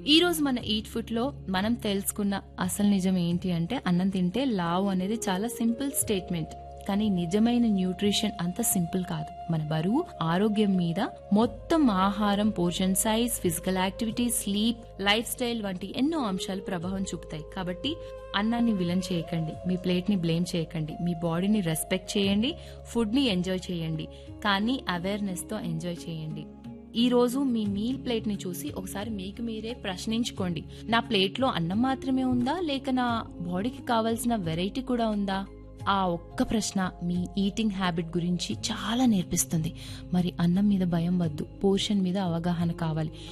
ఈ రోజు మన ఈట్ ఫుడ్ లో మనం తెలుసుకున్న అసలు నిజం ఏంటి అంటే అన్నం తింటే లావు అనేది చాలా సింపుల్ స్టేట్మెంట్ కానీ నిజమైన న్యూట్రిషన్ అంత సింపుల్ కాదు మన బరువు ఆరోగ్యం మీద మొత్తం ఆహారం portion size physical activity sleep lifestyle వంటి ఎన్నో అంశాలు ప్రభావం చూపుతాయి కాబట్టి అన్నాన్ని విలన్ చేయకండి మీ ప్లేట్ ని బ్లేమ్ చేయకండి మీ బాడీని రెస్పెక్ట్ చేయండి ఫుడ్ ని ఎంజాయ్ చేయండి కానీ అవేర్నెస్ తో ఎంజాయ్ చేయండి ఈ రోజు మీ మీల్ ప్లేట్ ని చూసి ఒకసారి మీకు మీరే ప్రశ్నించుకోండి నా ప్లేట్ లో అన్నం మాత్రమే ఉందా లేక నా బాడీకి కావాల్సిన వెరైటీ కూడా ఉందా ఆ ఒక్క ప్రశ్న మీ ఈటింగ్ హ్యాబిట్ గురించి చాలా నేర్పిస్తుంది మరి అన్నం మీద భయం వద్దు పోర్షన్ మీద అవగాహన కావాలి